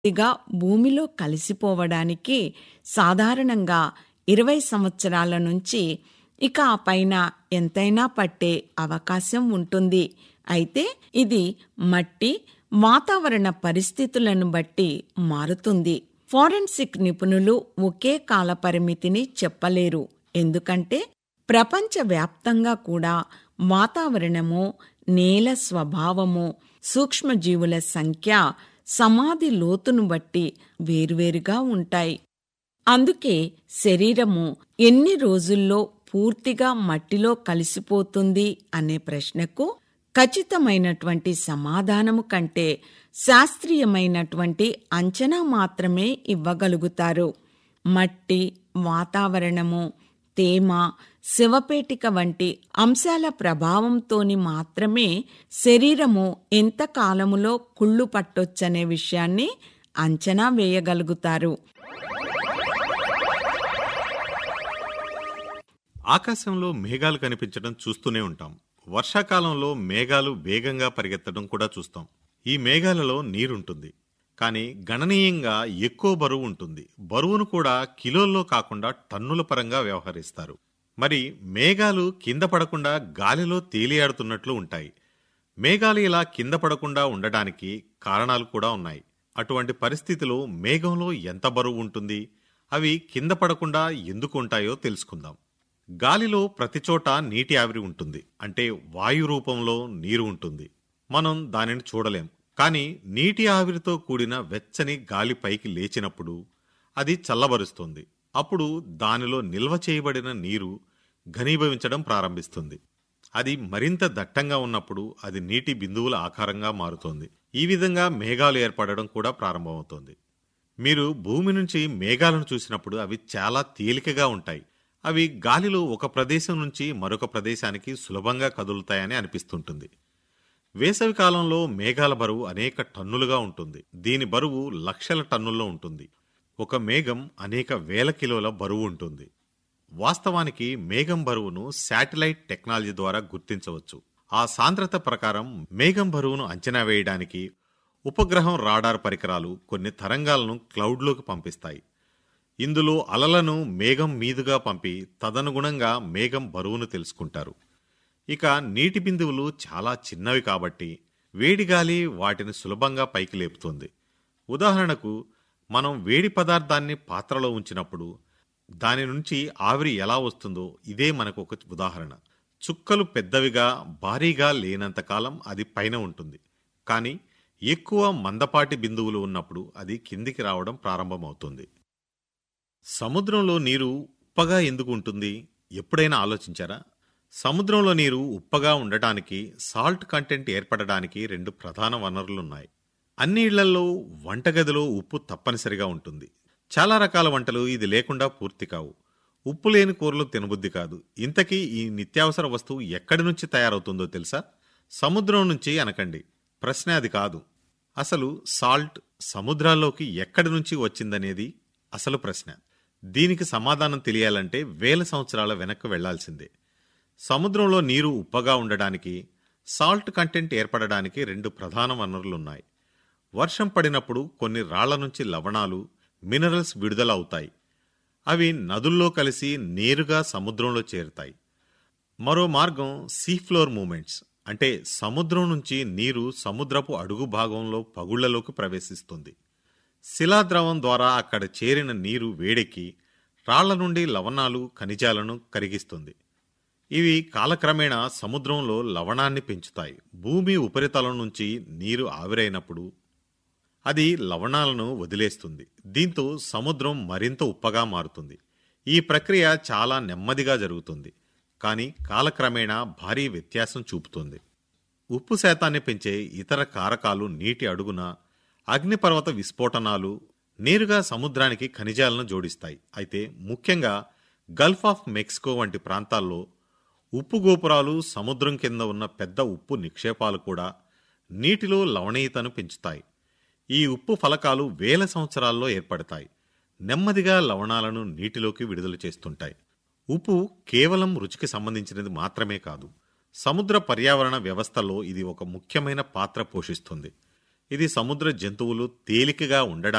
పూర్తిగా భూమిలో కలిసిపోవడానికి సాధారణంగా ఇరవై సంవత్సరాల నుంచి ఇక ఆ పైన ఎంతైనా పట్టే అవకాశం ఉంటుంది అయితే ఇది మట్టి వాతావరణ పరిస్థితులను బట్టి మారుతుంది ఫోరెన్సిక్ నిపుణులు ఒకే కాల పరిమితిని చెప్పలేరు ఎందుకంటే ప్రపంచవ్యాప్తంగా కూడా వాతావరణము నేల స్వభావము సూక్ష్మజీవుల సంఖ్య సమాధి లోతును బట్టి వేరువేరుగా ఉంటాయి అందుకే శరీరము ఎన్ని రోజుల్లో పూర్తిగా మట్టిలో కలిసిపోతుంది అనే ప్రశ్నకు ఖచ్చితమైనటువంటి సమాధానము కంటే శాస్త్రీయమైనటువంటి అంచనా మాత్రమే ఇవ్వగలుగుతారు మట్టి వాతావరణము తేమ శివపేటిక వంటి అంశాల ప్రభావంతోని మాత్రమే శరీరము ఎంత కాలములో కుళ్ళు పట్టొచ్చనే విషయాన్ని అంచనా వేయగలుగుతారు ఆకాశంలో మేఘాలు కనిపించడం చూస్తూనే ఉంటాం వర్షాకాలంలో మేఘాలు వేగంగా పరిగెత్తడం కూడా చూస్తాం ఈ మేఘాలలో నీరుంటుంది కానీ గణనీయంగా ఎక్కువ బరువు ఉంటుంది బరువును కూడా కిలోల్లో కాకుండా టన్నుల పరంగా వ్యవహరిస్తారు మరి మేఘాలు కింద పడకుండా గాలిలో తేలియాడుతున్నట్లు ఉంటాయి మేఘాలు ఇలా కింద పడకుండా ఉండడానికి కారణాలు కూడా ఉన్నాయి అటువంటి పరిస్థితిలో మేఘంలో ఎంత బరువు ఉంటుంది అవి కింద పడకుండా ఎందుకు ఉంటాయో తెలుసుకుందాం గాలిలో ప్రతిచోట నీటి ఆవిరి ఉంటుంది అంటే వాయు రూపంలో నీరు ఉంటుంది మనం దానిని చూడలేం కానీ నీటి ఆవిరితో కూడిన వెచ్చని గాలి పైకి లేచినప్పుడు అది చల్లబరుస్తుంది అప్పుడు దానిలో నిల్వ చేయబడిన నీరు ఘనీభవించడం ప్రారంభిస్తుంది అది మరింత దట్టంగా ఉన్నప్పుడు అది నీటి బిందువుల ఆకారంగా మారుతోంది ఈ విధంగా మేఘాలు ఏర్పడడం కూడా ప్రారంభమవుతోంది మీరు భూమి నుంచి మేఘాలను చూసినప్పుడు అవి చాలా తేలికగా ఉంటాయి అవి గాలిలో ఒక ప్రదేశం నుంచి మరొక ప్రదేశానికి సులభంగా కదులుతాయని అనిపిస్తుంటుంది వేసవి కాలంలో మేఘాల బరువు అనేక టన్నులుగా ఉంటుంది దీని బరువు లక్షల టన్నుల్లో ఉంటుంది ఒక మేఘం అనేక వేల కిలోల బరువు ఉంటుంది వాస్తవానికి మేఘం బరువును శాటిలైట్ టెక్నాలజీ ద్వారా గుర్తించవచ్చు ఆ సాంద్రత ప్రకారం మేఘం బరువును అంచనా వేయడానికి ఉపగ్రహం రాడార్ పరికరాలు కొన్ని తరంగాలను క్లౌడ్లోకి పంపిస్తాయి ఇందులో అలలను మేఘం మీదుగా పంపి తదనుగుణంగా మేఘం బరువును తెలుసుకుంటారు ఇక నీటి బిందువులు చాలా చిన్నవి కాబట్టి వేడిగాలి వాటిని సులభంగా పైకి లేపుతుంది ఉదాహరణకు మనం వేడి పదార్థాన్ని పాత్రలో ఉంచినప్పుడు దాని నుంచి ఆవిరి ఎలా వస్తుందో ఇదే మనకు ఒక ఉదాహరణ చుక్కలు పెద్దవిగా భారీగా లేనంతకాలం అది పైన ఉంటుంది కానీ ఎక్కువ మందపాటి బిందువులు ఉన్నప్పుడు అది కిందికి రావడం ప్రారంభమవుతుంది సముద్రంలో నీరు ఉప్పగా ఎందుకు ఉంటుంది ఎప్పుడైనా ఆలోచించారా సముద్రంలో నీరు ఉప్పగా ఉండటానికి సాల్ట్ కంటెంట్ ఏర్పడడానికి రెండు ప్రధాన వనరులున్నాయి అన్ని ఇళ్లలో వంటగదిలో ఉప్పు తప్పనిసరిగా ఉంటుంది చాలా రకాల వంటలు ఇది లేకుండా పూర్తి కావు ఉప్పు లేని కూరలు తినబుద్ధి కాదు ఇంతకీ ఈ నిత్యావసర వస్తువు ఎక్కడి నుంచి తయారవుతుందో తెలుసా సముద్రం నుంచి అనకండి ప్రశ్న అది కాదు అసలు సాల్ట్ సముద్రాల్లోకి ఎక్కడి నుంచి వచ్చిందనేది అసలు ప్రశ్న దీనికి సమాధానం తెలియాలంటే వేల సంవత్సరాల వెనక్కు వెళ్లాల్సిందే సముద్రంలో నీరు ఉప్పగా ఉండడానికి సాల్ట్ కంటెంట్ ఏర్పడడానికి రెండు ప్రధాన వనరులున్నాయి వర్షం పడినప్పుడు కొన్ని రాళ్ల నుంచి లవణాలు మినరల్స్ విడుదల అవుతాయి అవి నదుల్లో కలిసి నేరుగా సముద్రంలో చేరుతాయి మరో మార్గం సీఫ్లోర్ మూమెంట్స్ అంటే సముద్రం నుంచి నీరు సముద్రపు అడుగు భాగంలో పగుళ్లలోకి ప్రవేశిస్తుంది శిలాద్రవం ద్వారా అక్కడ చేరిన నీరు వేడెక్కి రాళ్ల నుండి లవణాలు ఖనిజాలను కరిగిస్తుంది ఇవి కాలక్రమేణా సముద్రంలో లవణాన్ని పెంచుతాయి భూమి ఉపరితలం నుంచి నీరు ఆవిరైనప్పుడు అది లవణాలను వదిలేస్తుంది దీంతో సముద్రం మరింత ఉప్పగా మారుతుంది ఈ ప్రక్రియ చాలా నెమ్మదిగా జరుగుతుంది కానీ కాలక్రమేణా భారీ వ్యత్యాసం చూపుతుంది ఉప్పు శాతాన్ని పెంచే ఇతర కారకాలు నీటి అడుగున అగ్నిపర్వత విస్ఫోటనాలు నేరుగా సముద్రానికి ఖనిజాలను జోడిస్తాయి అయితే ముఖ్యంగా గల్ఫ్ ఆఫ్ మెక్సికో వంటి ప్రాంతాల్లో ఉప్పు గోపురాలు సముద్రం కింద ఉన్న పెద్ద ఉప్పు నిక్షేపాలు కూడా నీటిలో లవణీయతను పెంచుతాయి ఈ ఉప్పు ఫలకాలు వేల సంవత్సరాల్లో ఏర్పడతాయి నెమ్మదిగా లవణాలను నీటిలోకి విడుదల చేస్తుంటాయి ఉప్పు కేవలం రుచికి సంబంధించినది మాత్రమే కాదు సముద్ర పర్యావరణ వ్యవస్థలో ఇది ఒక ముఖ్యమైన పాత్ర పోషిస్తుంది ఇది సముద్ర జంతువులు తేలికగా ఉండడానికి